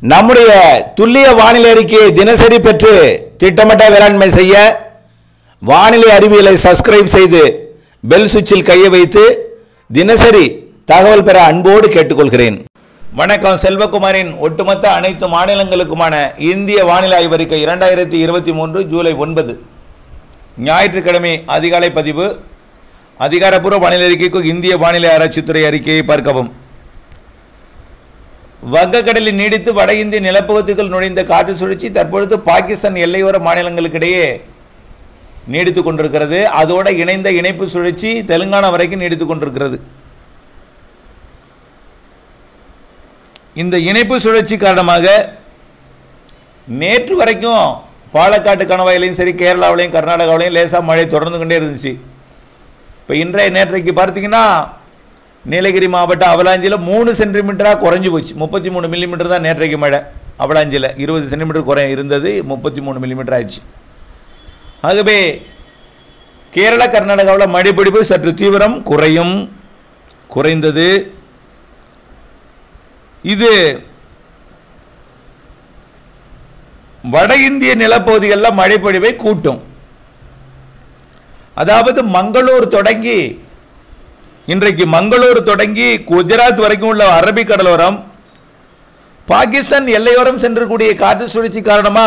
நம்முடைய துல்லிய வானிலை அறிக்கையை தினசரி பெற்று திட்டமிட்ட வேளாண்மை செய்ய வானிலை அறிவியலை சப்ஸ்கிரைப் செய்து பெல் சுவிட்சில் கையை வைத்து தினசரி தகவல் பெற அன்போடு கேட்டுக்கொள்கிறேன் வணக்கம் செல்வகுமாரின் ஒட்டுமொத்த அனைத்து மாநிலங்களுக்குமான இந்திய வானிலை ஆய்வறிக்கை இரண்டாயிரத்தி இருபத்தி மூன்று ஜூலை ஒன்பது ஞாயிற்றுக்கிழமை அதிகாலை பதிவு அதிகாரப்பூர்வ வானிலை அறிக்கைக்கு இந்திய வானிலை ஆராய்ச்சித்துறை அறிக்கையை பார்க்கவும் வங்கக்கடலில் நீடித்து வட இந்திய நிலப்பகுதிக்குள் நுழைந்த காற்று சுழற்சி தற்பொழுது பாகிஸ்தான் எல்லையோர மாநிலங்களுக்கிடையே நீடித்து கொண்டிருக்கிறது அதோட இணைந்த இணைப்பு சுழற்சி தெலுங்கானா வரைக்கும் நீடித்து கொண்டிருக்கிறது இந்த இணைப்பு சுழற்சி காரணமாக நேற்று வரைக்கும் பாலக்காட்டு கணவாயிலையும் சரி கேரளாவிலையும் கர்நாடகாவிலையும் லேசாக மழை தொடர்ந்து கொண்டே இருந்துச்சு இப்போ இன்றைய நேற்றைக்கு பார்த்தீங்கன்னா நீலகிரி மாவட்டம் அவலாஞ்சியில் மூணு சென்டிமீட்டராக குறைஞ்சி போச்சு முப்பத்தி மூணு மில்லிமீட்டர் தான் நேற்றைக்கு மழை அவலாஞ்சியில் இருபது சென்டிமீட்டர் குறை இருந்தது முப்பத்தி மூணு மில்லிமீட்டர் ஆயிடுச்சு ஆகவே கேரளா கர்நாடகாவில் மழைப்பிடிப்பு சற்று தீவிரம் குறையும் குறைந்தது இது வட இந்திய நிலப்பகுதிகளில் மழைப்பொழிவை கூட்டும் அதாவது மங்களூர் தொடங்கி இன்றைக்கு மங்களூர் தொடங்கி குஜராத் வரைக்கும் உள்ள அரபிக் கடலோரம் பாகிஸ்தான் எல்லையோரம் சென்றக்கூடிய காற்று சுழற்சி காரணமா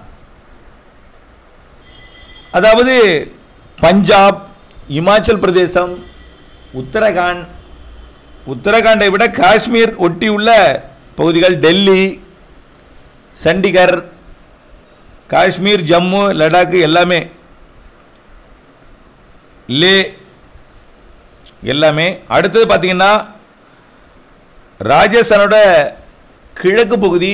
அதாவது பஞ்சாப் இமாச்சல் பிரதேசம் உத்தரகாண்ட் உத்தரகாண்டை விட காஷ்மீர் ஒட்டியுள்ள பகுதிகள் டெல்லி சண்டிகர் காஷ்மீர் ஜம்மு லடாக் எல்லாமே லே எல்லாமே அடுத்தது பார்த்தீங்கன்னா ராஜஸ்தானோட கிழக்கு பகுதி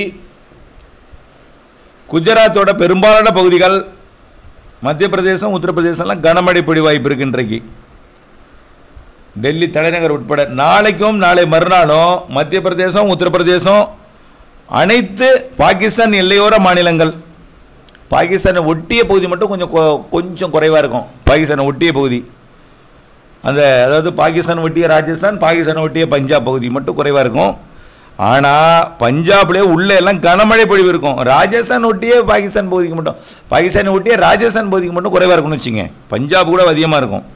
குஜராத்தோட பெரும்பாலான பகுதிகள் மத்திய பிரதேசம் உத்தரப்பிரதேசம்லாம் கனமழை பொழி வாய்ப்பு இருக்கு இன்றைக்கு டெல்லி தலைநகர் உட்பட நாளைக்கும் நாளை மறுநாளும் மத்திய பிரதேசம் உத்தரப்பிரதேசம் அனைத்து பாகிஸ்தான் எல்லையோர மாநிலங்கள் பாகிஸ்தானை ஒட்டிய பகுதி மட்டும் கொஞ்சம் கொ- கொஞ்சம் குறைவாக இருக்கும் பாகிஸ்தானை ஒட்டிய பகுதி அந்த அதாவது பாகிஸ்தான் ஒட்டிய ராஜஸ்தான் பாகிஸ்தான் ஒட்டிய பஞ்சாப் பகுதி மட்டும் குறைவாக இருக்கும் ஆனால் பஞ்சாப்லேயே உள்ள எல்லாம் கனமழை பொழிவு இருக்கும் ராஜஸ்தான் ஒட்டிய பாகிஸ்தான் பகுதிக்கு மட்டும் பாகிஸ்தானை ஒட்டிய ராஜஸ்தான் பகுதிக்கு மட்டும் குறைவாக இருக்கும்னு வச்சுங்க பஞ்சாப் கூட அதிகமாக இருக்கும்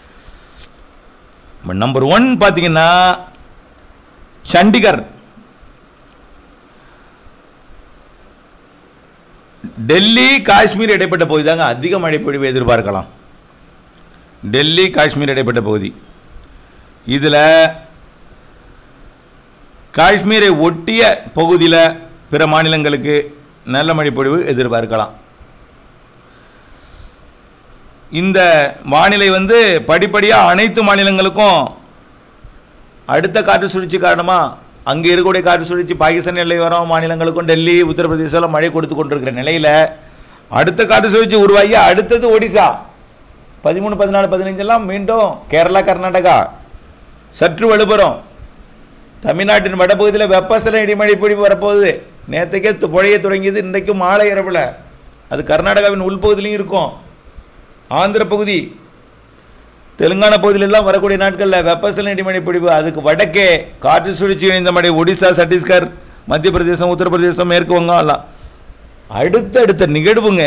நம்பர் ஒன் பார்த்தீங்கன்னா சண்டிகர் டெல்லி காஷ்மீர் இடைப்பட்ட பகுதி தாங்க அதிக மழை பொழிவு எதிர்பார்க்கலாம் டெல்லி காஷ்மீர் இடைப்பட்ட பகுதி இதில் காஷ்மீரை ஒட்டிய பகுதியில் பிற மாநிலங்களுக்கு நல்ல மழை பொழிவு எதிர்பார்க்கலாம் இந்த வானிலை வந்து படிப்படியாக அனைத்து மாநிலங்களுக்கும் அடுத்த காற்று சுழற்சி காரணமாக அங்கே இருக்கக்கூடிய காற்று சுழற்சி பாகிஸ்தான் எல்லையோரம் மாநிலங்களுக்கும் டெல்லி உத்தரப்பிரதேசம் மழை கொடுத்து கொண்டிருக்கிற நிலையில் அடுத்த காற்று சுழற்சி உருவாகி அடுத்தது ஒடிசா பதிமூணு பதினாலு பதினைஞ்செல்லாம் மீண்டும் கேரளா கர்நாடகா சற்று வலுப்பெறும் தமிழ்நாட்டின் வடபகுதியில் வெப்பசல இடிமழை பொழிவு வரப்போகுது நேற்றுக்கே து- பொழிய தொடங்கியது இன்றைக்கும் மாலை இரவில் அது கர்நாடகாவின் உள்பகுதியிலையும் இருக்கும் ஆந்திர பகுதி தெலுங்கானா பகுதியிலெல்லாம் வரக்கூடிய நாட்களில் வெப்பசல இடிமழை பொழிவு அதுக்கு வடக்கே காற்று சுழற்சி இணைந்த மழை ஒடிசா சத்தீஸ்கர் மத்திய பிரதேசம் உத்தரப்பிரதேசம் மேற்கு வங்கம் எல்லாம் அடுத்தடுத்த நிகழ்வுங்க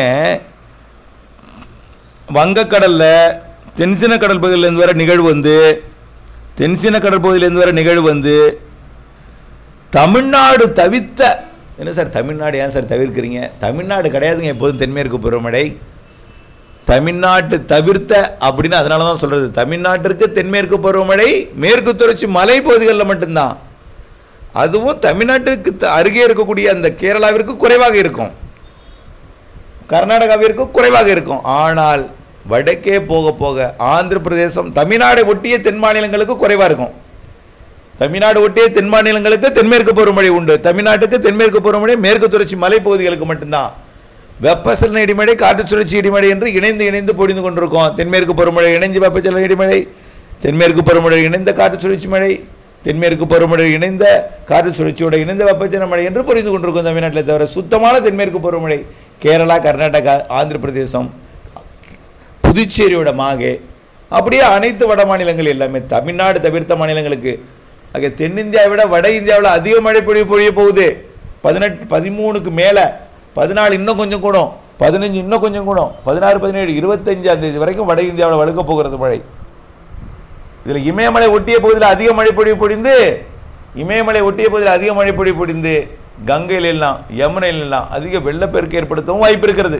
வங்கக்கடலில் தென்சின கடல் பகுதியிலேருந்து வர நிகழ்வு வந்து தென்சின கடல் பகுதியிலேருந்து வர நிகழ்வு வந்து தமிழ்நாடு தவிர்த்த என்ன சார் தமிழ்நாடு ஏன் சார் தவிர்க்கிறீங்க தமிழ்நாடு கிடையாதுங்க எப்போதும் தென்மேற்கு பருவமழை தமிழ்நாட்டு தவிர்த்த அப்படின்னு அதனால தான் சொல்கிறது தமிழ்நாட்டிற்கு தென்மேற்கு பருவமழை மேற்கு தொடர்ச்சி மலை பகுதிகளில் மட்டும்தான் அதுவும் தமிழ்நாட்டிற்கு த- அருகே இருக்கக்கூடிய அந்த கேரளாவிற்கு குறைவாக இருக்கும் கர்நாடகாவிற்கு குறைவாக இருக்கும் ஆனால் வடக்கே போக போக ஆந்திர பிரதேசம் தமிழ்நாடு ஒட்டிய தென் மாநிலங்களுக்கு குறைவாக இருக்கும் தமிழ்நாடு ஒட்டிய தென் மாநிலங்களுக்கு தென்மேற்கு பருவமழை உண்டு தமிழ்நாட்டுக்கு தென்மேற்கு பருவமழை மேற்கு தொடர்ச்சி மலைப்பகுதிகளுக்கு மட்டும்தான் வெப்பசலன இடிமழை காற்று சுழற்சி இடிமழை என்று இணைந்து இணைந்து பொழிந்து கொண்டிருக்கோம் தென்மேற்கு பருவமழை இணைஞ்சு வெப்பச்சலன இடிமழை தென்மேற்கு பருவமழை இணைந்த காற்று சுழற்சி மழை தென்மேற்கு பருவமழை இணைந்த காற்று சுழற்சியோட இணைந்த வெப்பச்சலன மழை என்று புரிந்து கொண்டிருக்கும் தமிழ்நாட்டில் தவிர சுத்தமான தென்மேற்கு பருவமழை கேரளா கர்நாடகா ஆந்திர பிரதேசம் புதுச்சேரியோட மாகே அப்படியே அனைத்து வட மாநிலங்கள் எல்லாமே தமிழ்நாடு தவிர்த்த மாநிலங்களுக்கு ஆக தென்னிந்தியாவை விட வட இந்தியாவில் அதிக மழை பொழிவு பொழிய போகுது பதினெட்டு பதிமூணுக்கு மேலே பதினாலு இன்னும் கொஞ்சம் கூடும் பதினஞ்சு இன்னும் கொஞ்சம் கூடும் பதினாறு பதினேழு இருபத்தஞ்சாம் தேதி வரைக்கும் வட இந்தியாவில் வழுக்க போகிறது மழை இதில் இமயமலை ஒட்டிய பகுதியில் அதிக மழை பொழிவு பொழிந்து இமயமலை ஒட்டிய பகுதியில் அதிக மழை பொழிவு பொழிந்து கங்கையில் எல்லாம் யமுனையில் எல்லாம் அதிக வெள்ளப்பெருக்கு ஏற்படுத்தவும் வாய்ப்பு இருக்கிறது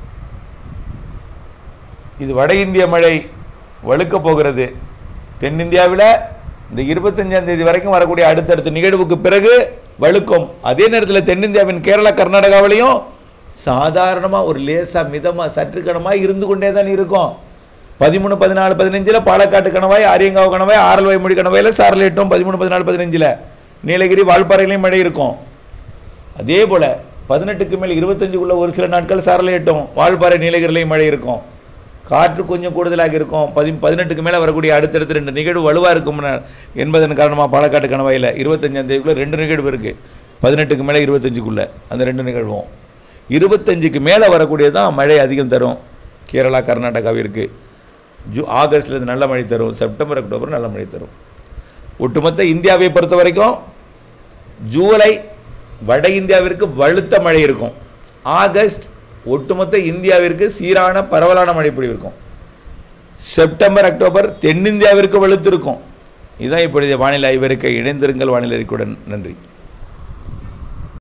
இது வட இந்திய மழை வழுக்க போகிறது தென்னிந்தியாவில் இந்த இருபத்தஞ்சாம் தேதி வரைக்கும் வரக்கூடிய அடுத்தடுத்த நிகழ்வுக்கு பிறகு வழுக்கும் அதே நேரத்தில் தென்னிந்தியாவின் கேரளா கர்நாடகாவிலையும் சாதாரணமாக ஒரு லேசாக மிதமாக சற்று கனமாக இருந்து கொண்டே தான் இருக்கும் பதிமூணு பதினாலு பதினஞ்சில் பாலக்காட்டு கணவாய் ஆரியங்காவு கணவாய் ஆரல் வைமொழி கணவாயில் சாரல் எட்டும் பதிமூணு பதினாலு பதினஞ்சில் நீலகிரி வால்பாறையிலையும் மழை இருக்கும் அதே போல் பதினெட்டுக்கு மேல் இருபத்தஞ்சுக்குள்ள ஒரு சில நாட்கள் சாரல் எட்டும் வால்பாறை நீலகிரிலையும் மழை இருக்கும் காற்று கொஞ்சம் கூடுதலாக இருக்கும் பதி பதினெட்டுக்கு மேலே வரக்கூடிய அடுத்தடுத்து ரெண்டு நிகழ்வு வலுவாக இருக்கும் என்பதன் காரணமாக பாலக்காட்டு கணவாயில் இருபத்தஞ்சாம் தேதிக்குள்ளே ரெண்டு நிகழ்வு இருக்குது பதினெட்டுக்கு மேலே இருபத்தஞ்சுக்குள்ளே அந்த ரெண்டு நிகழ்வும் இருபத்தஞ்சுக்கு மேலே வரக்கூடியது தான் மழை அதிகம் தரும் கேரளா கர்நாடகாவிற்கு ஜூ ஆகஸ்டில் இது நல்ல மழை தரும் செப்டம்பர் அக்டோபர் நல்ல மழை தரும் ஒட்டுமொத்த இந்தியாவை பொறுத்த வரைக்கும் ஜூலை வட இந்தியாவிற்கு வலுத்த மழை இருக்கும் ஆகஸ்ட் ஒட்டுமொத்த இந்தியாவிற்கு சீரான பரவலான மழை பொழிவு இருக்கும் செப்டம்பர் அக்டோபர் தென்னிந்தியாவிற்கு வலுத்து இருக்கும் இதுதான் இப்பொழுதைய வானிலை ஆய்வறிக்கை இணைந்திருங்கள் வானிலை அறிக்கையுடன் நன்றி